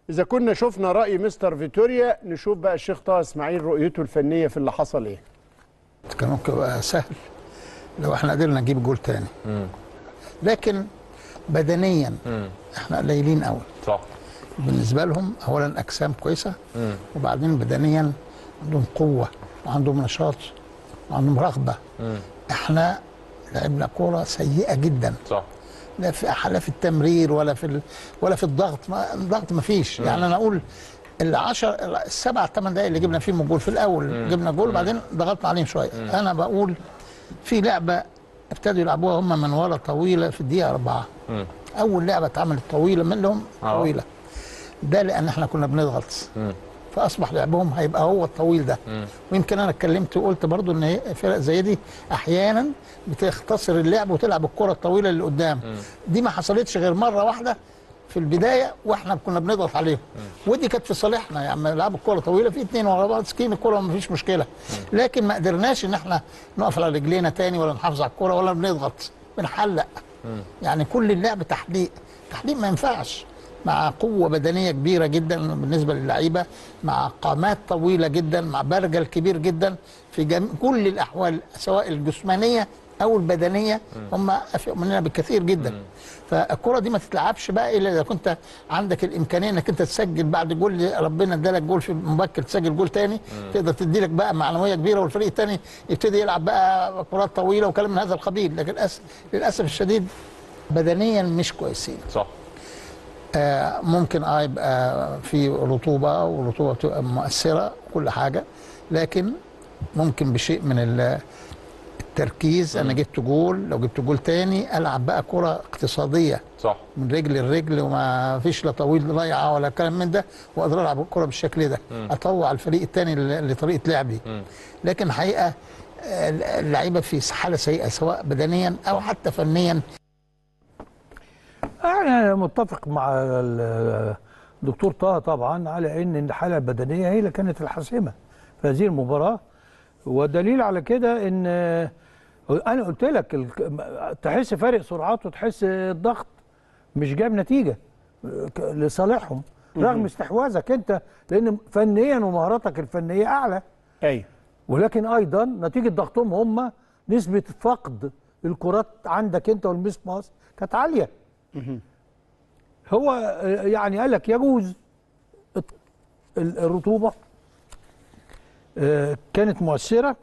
اذا كنا شفنا راي مستر فيتوريا نشوف بقى الشيخ طه اسماعيل رؤيته الفنيه في اللي حصل ايه كان ممكن يبقى سهل لو احنا قدرنا نجيب جول تاني لكن بدنيا احنا قليلين قوي صح بالنسبه لهم اولا اجسام كويسه وبعدين بدنيا عندهم قوه وعندهم نشاط وعندهم رغبه احنا لعبنا كوره سيئه جدا صح لا في لا في التمرير ولا في ال... ولا في الضغط ما الضغط ما فيش يعني انا اقول العشر السبع ثمان دقائق اللي جبنا فيهم الجول في الاول جبنا جول بعدين ضغطنا عليهم شويه انا بقول في لعبه ابتدوا يلعبوها هم من ورا طويله في الدقيقه اربعه اول لعبه اتعملت طويله منهم آه. طويله ده لان احنا كنا بنضغط فاصبح لعبهم هيبقى هو الطويل ده ويمكن انا اتكلمت وقلت برضو ان هي فرق زي دي احيانا بتختصر اللعب وتلعب الكره الطويله اللي قدام دي ما حصلتش غير مره واحده في البدايه واحنا كنا بنضغط عليهم ودي كانت في صالحنا يعني لما نلعب الكره طويله في اتنين ورا بعض سكين الكره ما فيش مشكله لكن ما قدرناش ان احنا نقف على رجلينا تاني ولا نحافظ على الكره ولا بنضغط بنحلق يعني كل اللعب تحليق تحليق ما ينفعش مع قوة بدنية كبيرة جدا بالنسبة للعيبة مع قامات طويلة جدا مع برجل كبير جدا في جم... كل الأحوال سواء الجسمانية أو البدنية هم أفيق مننا بكثير جدا فالكرة دي ما تتلعبش بقى إلا إذا كنت عندك الإمكانية إنك أنت تسجل بعد جول ربنا ادالك جول في مبكر تسجل جول تاني تقدر تدي لك بقى معنوية كبيرة والفريق التاني يبتدي يلعب بقى كرات طويلة وكلام من هذا القبيل لكن للأسف, للأسف الشديد بدنيا مش كويسين صح آه، ممكن اه يبقى في رطوبه والرطوبه بتبقى مؤثره كل حاجه لكن ممكن بشيء من ال- التركيز انا جبت جول لو جبت جول تاني العب بقى كره اقتصاديه صح من رجل لرجل وما فيش لا طويل ضايعه ولا كلام من ده واقدر العب الكره بالشكل ده اطوع الفريق الثاني لطريقه لعبي لكن حقيقه آه، اللعيبه في حاله سيئه سواء بدنيا او حتى فنيا انا متفق مع ال- الدكتور طه طبعا على ان الحاله البدنيه هي اللي كانت الحاسمه في هذه المباراه ودليل على كده ان انا قلت لك ال- تحس فارق سرعات وتحس الضغط مش جاب نتيجه ك- لصالحهم رغم استحواذك انت لان فنيا ومهاراتك الفنيه اعلى ايوه ولكن ايضا نتيجه ضغطهم هم نسبه فقد الكرات عندك انت والميس باس كانت عاليه هو آه، يعني قال لك يجوز الت- ال- الرطوبه آه، كانت مؤثره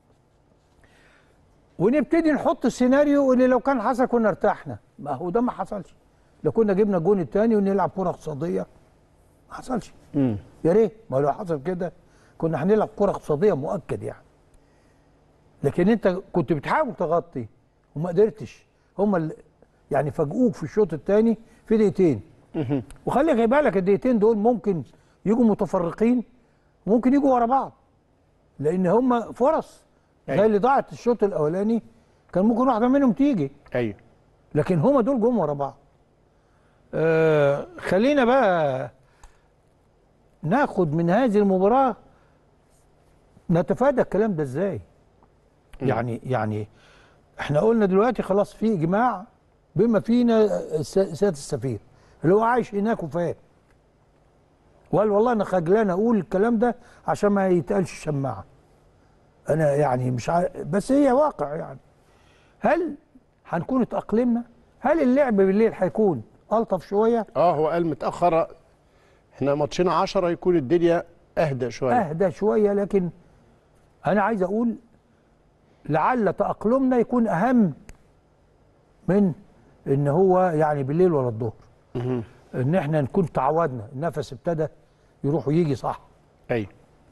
ونبتدي نحط السيناريو اللي لو كان حصل كنا ارتحنا ما هو ده ما حصلش لو كنا جبنا الجون الثاني ونلعب كره اقتصاديه ما حصلش يا ريت ما لو حصل كده كنا هنلعب كره اقتصاديه مؤكد يعني لكن انت كنت بتحاول تغطي وما قدرتش هم اللي يعني فاجئوك في الشوط الثاني في دقيقتين وخلي بالك الدقيقتين دول ممكن يجوا متفرقين وممكن يجوا ورا بعض لان هم فرص زي أيوة. اللي ضاعت الشوط الاولاني كان ممكن واحده منهم تيجي ايوه لكن هما دول جم ورا بعض آه خلينا بقى ناخد من هذه المباراة نتفادى الكلام ده ازاي يعني يعني احنا قلنا دلوقتي خلاص في اجماع بما فينا الس- سيادة السفير اللي هو عايش هناك وفات وقال والله انا خجلان اقول الكلام ده عشان ما يتقالش شماعه انا يعني مش عارف بس هي واقع يعني هل هنكون اتأقلمنا؟ هل اللعب بالليل هيكون ألطف شوية؟ اه هو قال متاخر احنا ماتشنا 10 يكون الدنيا اهدى شويه أهدى شوية لكن أنا عايز أقول لعل تأقلمنا يكون أهم من إن هو يعني بالليل ولا الظهر. إن إحنا نكون تعودنا النفس ابتدى يروح ويجي صح. ايوه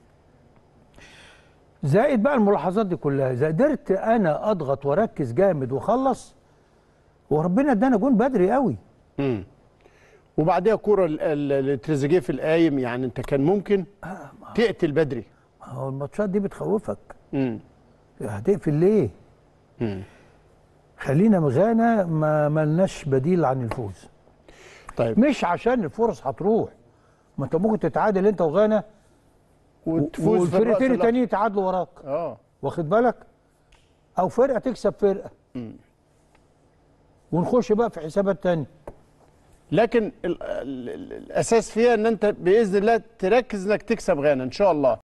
زائد بقى الملاحظات دي كلها إذا قدرت أنا أضغط وأركز جامد وأخلص وربنا ادانا جون بدري قوي. امم وبعديها كوره ال- ال- لتريزيجيه في القايم يعني انت كان ممكن تقتل بدري ما هو الماتشات دي بتخوفك. امم هتقفل ليه؟ امم خلينا مغانا ما ملناش بديل عن الفوز طيب مش عشان الفرص هتروح ما انت ممكن تتعادل انت وغانا وتفوز في الرأس والفرقتين الأخضر. التانيين يتعادلوا وراك اه واخد بالك او فرقه تكسب فرقه ونخش بقى في حسابات تانية لكن ال ال ال الاساس فيها ان انت باذن الله تركز انك تكسب غانا ان شاء الله